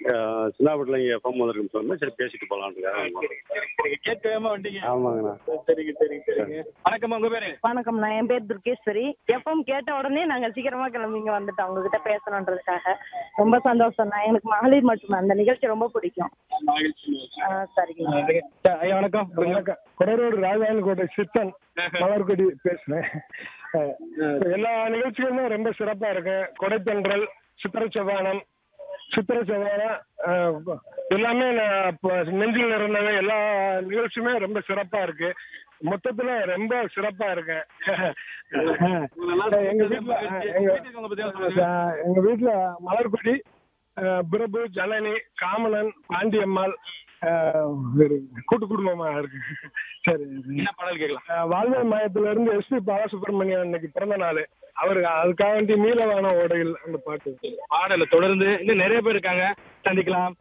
சின்னாபட்டில் இங்கே எஃப்எம் வந்திருக்குன்னு சொன்னேன் சரி பேசிட்டு போகலான்ட்டு சரிங்க கேட்காம வந்தீங்க ஆமாங்கண்ணா சரிங்க சரிங்க சரிங்க வணக்கம்மா உங்க பேரு வணக்கம் நான் என் பேர் துர்கேஸ்வரி எஃப்எம் கேட்ட உடனே நாங்க சீக்கிரமா கிளம்பி இங்க வந்துட்டோம் உங்ககிட்ட பேசணுன்றதுக்காக ரொம்ப சந்தோஷம் தான் எனக்கு மகளிர் மட்டும் அந்த நிகழ்ச்சி ரொம்ப பிடிக்கும் ஆ, சரிங்க சரி, ஐயா வணக்கம் வணக்கம் கொடரோடு ராஜாயன் கோட்டை சித்தன் மலர்கொடி பேசுறேன் அஹ், எல்லா நிகழ்ச்சிகளுமே ரொம்ப சிறப்பா இருக்கு கொடைத்தன்றல் சித்திர செவ்வானம் சித்திர செவ்வானம் அஹ், எல்லாமே நான் இப்ப நெஞ்சில் இருந்தது எல்லா நிகழ்ச்சியுமே ரொம்ப சிறப்பா இருக்கு மொத்தத்துல ரொம்ப சிறப்பா இருக்கு அஹ், எங்க வீட்டுல அஹ், எங்க அஹ், எங்க வீட்டுல மலர்கொடி அஹ், பிரபு ஜனனி காமனன் பாண்டியம்மாள் அஹ், ஒரு கூட்டு குடும்பமா இருக்கு சரி என்ன பாடல் கேட்கலாம் அஹ், வாழ்வியல் மையத்துல இருந்து எஸ்பி பாலசுப்ரமணியன் இன்னைக்கு பிறந்த நாள் அவருக்கு அதுக்காக வேண்டி நீலவான ஓடையில் அந்த பாட்டு பாடல தொடர்ந்து இன்னும் நிறைய பேர் இருக்காங்க சந்திக்கலாம்